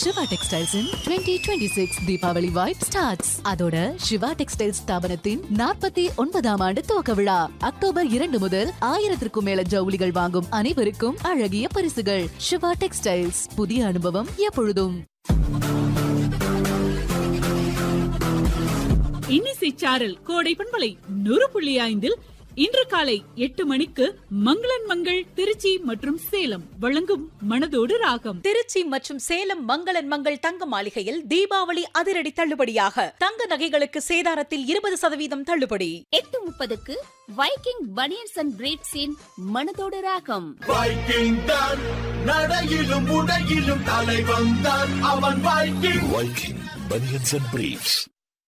Siva textiles twenty twenty six Deepavali vibe starts அதோட Siva textiles ஸ்தாபனத்தின் நாற்பத்தி ஒன்பதாம் ஆண்டு துவக்க விழா அக்டோபர் இரண்டு முதல் ஆயிரத்திற்கும் மேல ஜவுளிகள் வாங்கும் அனைவருக்கும் அழகிய பரிசுகள் சிவா டெக்ஸ்டைல்ஸ் புதிய அனுபவம் எப்பொழுதும் இன்னிசை சாரல் கோடை பண்பலை நூறு புள்ளி ஐந்தில் இன்று காலை எட்டு மணிக்கு மங்களன் மங்கள் திருச்சி மற்றும் சேலம் வழங்கும் மனதோடு ராகம் திருச்சி மற்றும் சேலம் மங்களன் மங்கள் தங்க மாளிகையில் தீபாவளி அதிரடி தள்ளுபடியாக தங்க நகைகளுக்கு சேதாரத்தில் இருபது சதவீதம் தள்ளுபடி எட்டு முப்பதுக்கு வைக்கிங் பனியன்ஸ் அண்ட் பிரேட்ஸின் மனதோடு ராகம் வைக்கிங் தான் நடையிலும் உடையிலும் தலை வந்தான் அவன் Viking Viking Bunions and Briefs.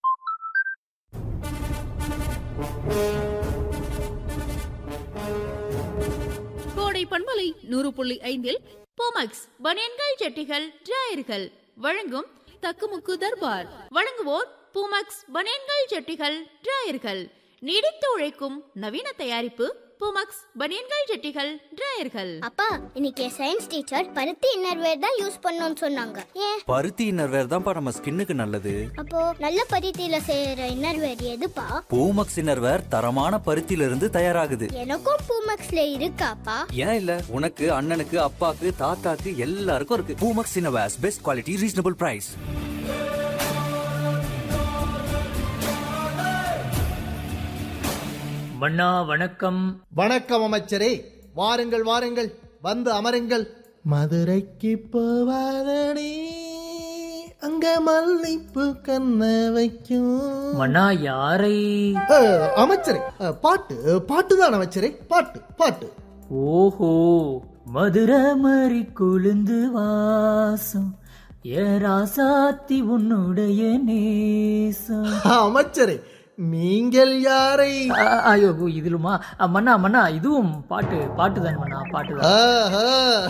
கோடை பண்பலை நூறு புள்ளி ஐந்தில் போமக்ஸ் பனியன்கள் ஜட்டிகள் டிராயர்கள் வழங்கும் தக்குமுக்கு தர்பார் வழங்குவோர் பூமக்ஸ் பனியன்கள் ஜட்டிகள் டிராயர்கள் நீடித்து உழைக்கும் நவீன தயாரிப்பு பூமக்ஸ் பனியன்கள் ஜட்டிகள் டிராயர்கள் அப்பா இன்னைக்கு சயின்ஸ் டீச்சர் பருத்தி இன்னர்வேர் தான் யூஸ் பண்ணணும்னு சொன்னாங்க ஏன் பருத்தி இன்னர்வேர் தான்ப்பா நம்ம ஸ்கின்னுக்கு நல்லது அப்போ நல்ல பருத்தியில செய்யற இன்னர்வேர் எதுப்பா பூமக்ஸ் இன்னர்வேர் தரமான பருத்தியில இருந்து தயாராகுது எனக்கும் பூமக்ஸ்ல இருக்காப்பா ஏன் இல்ல உனக்கு அண்ணனுக்கு அப்பாக்கு தாத்தாக்கு எல்லாருக்கும் இருக்கு Poomex innerwears best quality reasonable price மன்னா வணக்கம் வணக்கம் அமைச்சரே வாருங்கள் வாருங்கள் வந்து அமருங்கள் மதுரைக்கு போவாதடி அங்க மல்லிப்பு கண்ண வைக்கும் மன்னா யாரை அஹ், அமைச்சரே அஹ், பாட்டு பாட்டு தான் அமைச்சரே பாட்டு பாட்டு ஓஹோ மதுரை மறி குளிந்து வாசம் ஏ ராசாத்தி உன்னுடைய நேசம் அமைச்சரே நீங்கள் யாரை அ, ஐயோ இதிலுமா அ, மன்னா மன்னா இதுவும் பாட்டு பாட்டு தான் மன்னா பாட்டு தான் ஆஹா.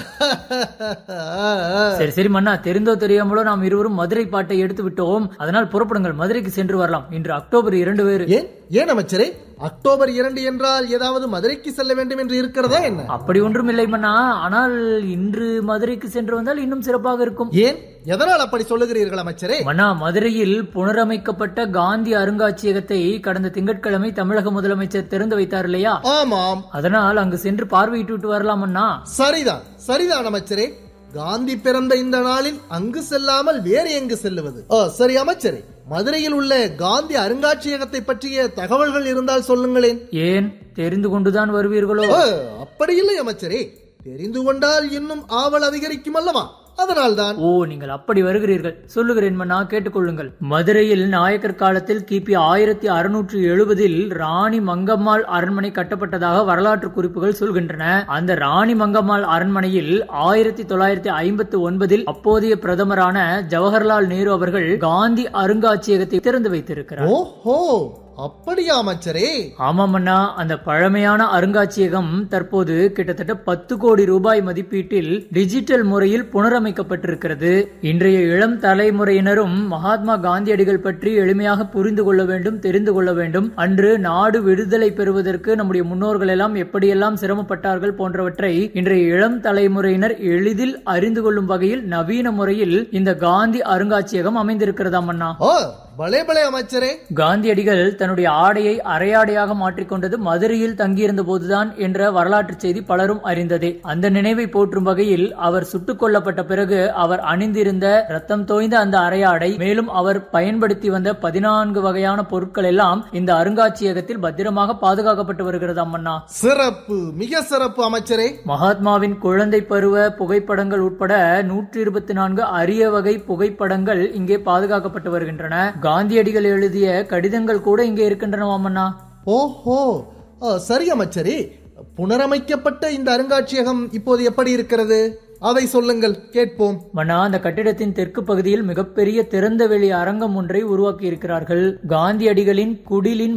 சரி சரி மன்னா தெரிந்தோ தெரியாமலோ நாம் இருவரும் மதுரை பாட்டை எடுத்து விட்டோம் அதனால் புறப்படுங்கள் மதுரைக்கு சென்று வரலாம் இன்று அக்டோபர் இரண்டு வேறு ஏன் ஏன் அமைச்சரே அக்டோபர் இரண்டு என்றால் ஏதாவது மதுரைக்கு செல்ல வேண்டும் என்று இருக்கிறதா என்ன அப்படி ஒன்றும் இல்லை மன்னா ஆனால் இன்று மதுரைக்கு சென்று வந்தால் இன்னும் சிறப்பாக இருக்கும் ஏன் எதனால் அப்படி சொல்லுகிறீர்கள் அமைச்சரே மன்னா மதுரையில் புனரமைக்கப்பட்ட காந்தி அருங்காட்சியகத்தை கடந்த திங்கட்கிழமை தமிழக முதலமைச்சர் திறந்து வைத்தார் இல்லையா ஆமாம் அதனால் அங்கு சென்று பார்வையிட்டு விட்டு வரலாம் அண்ணா சரிதான் சரிதான் அமைச்சரே காந்தி பிறந்த இந்த நாளில் அங்கு செல்லாமல் வேறு எங்கு செல்லுவது ஆ, சரி அமைச்சரே மதுரையில் உள்ள காந்தி அருங்காட்சியகத்தை பற்றிய தகவல்கள் இருந்தால் சொல்லுங்களேன் ஏன் தெரிந்து கொண்டுதான் வருவீர்களோ ஆ, அப்படி இல்லை அமைச்சரே தெரிந்து கொண்டால் இன்னும் ஆவல் அதிகரிக்கும் அல்லவா அதனால்தான் ஓ நீங்கள் அப்படி வருகிறீர்கள் சொல்லுகிறேன் மன்னா கேட்டுக்கொள்ளுங்கள் மதுரையில் நாயக்கர் காலத்தில் கிபி ஆயிரத்தி அறுநூற்றி எழுபதில் ராணி மங்கம்மாள் அரண்மனை கட்டப்பட்டதாக வரலாற்று குறிப்புகள் சொல்கின்றன அந்த ராணி மங்கம்மாள் அரண்மனையில் ஆயிரத்தி தொள்ளாயிரத்தி ஐம்பத்தி ஒன்பதில் அப்போதைய பிரதமரான ஜவஹர்லால் நேரு அவர்கள் காந்தி அருங்காட்சியகத்தை திறந்து வைத்திருக்கிறார் ஓஹோ அப்படியா அமைச்சரே ஆமாம் அண்ணா அந்த பழமையான அருங்காட்சியகம் தற்போது கிட்டத்தட்ட பத்து கோடி ரூபாய் மதிப்பீட்டில் டிஜிட்டல் முறையில் புனரமைக்கப்பட்டிருக்கிறது இன்றைய இளம் தலைமுறையினரும் மகாத்மா காந்தியடிகள் பற்றி எளிமையாக புரிந்து கொள்ள வேண்டும் தெரிந்து கொள்ள வேண்டும் அன்று நாடு விடுதலை பெறுவதற்கு நம்முடைய முன்னோர்கள் எல்லாம் எப்படியெல்லாம் சிரமப்பட்டார்கள் போன்றவற்றை இன்றைய இளம் தலைமுறையினர் எளிதில் அறிந்து கொள்ளும் வகையில் நவீன முறையில் இந்த காந்தி அருங்காட்சியகம் அமைந்திருக்கிறதாம் அண்ணா ஓ பலே பலே அமைச்சரே காந்தியடிகள் தன்னுடைய ஆடையை அரையாடையாக மாற்றிக்கொண்டது மதுரையில் தங்கியிருந்த போதுதான் என்ற வரலாற்று செய்தி பலரும் அறிந்ததே அந்த நினைவை போற்றும் வகையில் அவர் சுட்டுக் கொல்லப்பட்ட பிறகு அவர் அணிந்திருந்த ரத்தம் தோய்ந்த அந்த அரையாடை மேலும் அவர் பயன்படுத்தி வந்த பதினான்கு வகையான பொருட்கள் எல்லாம் இந்த அருங்காட்சியகத்தில் பத்திரமாக பாதுகாக்கப்பட்டு வருகிறது அம்மண்ணா சிறப்பு மிக சிறப்பு அமைச்சரே மகாத்மாவின் குழந்தை பருவ புகைப்படங்கள் உட்பட நூற்றி இருபத்தி நான்கு அரிய வகை புகைப்படங்கள் இங்கே பாதுகாக்கப்பட்டு வருகின்றன காந்தியடிகள் எழுதிய கடிதங்கள் கூட இங்கே இருக்கின்றன அம்மண்ணா ஓஹோ ஆ, சரி அமைச்சரே புனரமைக்கப்பட்ட இந்த அருங்காட்சியகம் இப்போது எப்படி இருக்கிறது அதை சொல்லுங்கள் கேட்போம் மன்னா அந்த கட்டிடத்தின் தெற்கு பகுதியில் மிகப்பெரிய திறந்த வெளி அரங்கம் ஒன்றை உருவாக்கி இருக்கிறார்கள் காந்தியடிகளின் குடிலின்